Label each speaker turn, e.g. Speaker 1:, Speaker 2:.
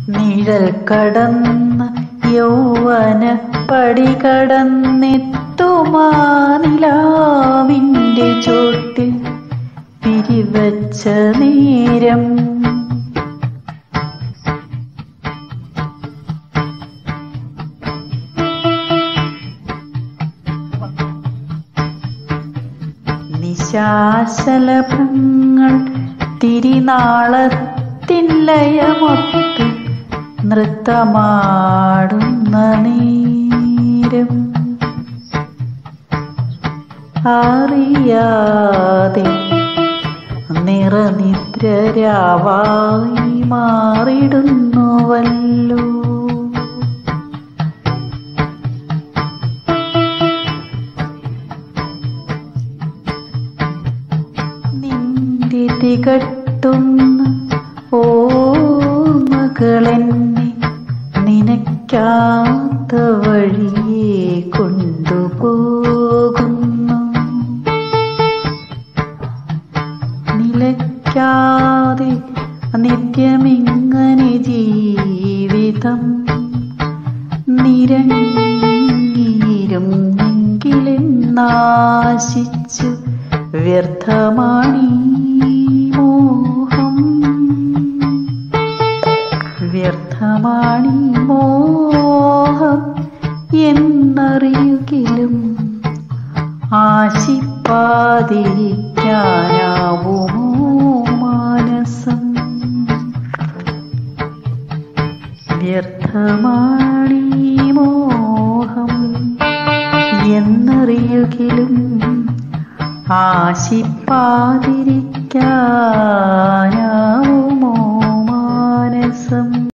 Speaker 1: നിഴൽ കടന്ന് യൗവന പടി കടന്നെത്തുമാനിലാവിൻ്റെ ചോട്ടിൽ പിരിവച്ച നേരം നിശാശലഭങ്ങൾ തിരിനാളത്തിൻ ലയമൊത്ത് നൃത്തമാടുന്ന നേരം അറിയാതെ നിറനിദ്രരാവായി മാറിടുന്നുവല്ലോ നിന്റെ തികട്ടുന്ന ഓ മകളെന്നെ നിനക്കാത്ത വഴിയെ കൊണ്ടുപോകുന്നു നിലയ്ക്കാതെ നിത്യമിങ്ങനെ ജീവിതം നിരങ്ങീരും എങ്കിലെന്നാശിച്ചു വ്യർത്ഥമാണീ മോഹം വ്യർത്ഥമാണീ മോഹം എന്നറിയുകിലും ആശിപ്പാതിരിക്കാനാവുമോ മാനസം വ്യർത്ഥമാണീ മോഹം എന്നറിയുകിലും ആശിപ്പാതിരിക്കാനാവുമോ മാനസം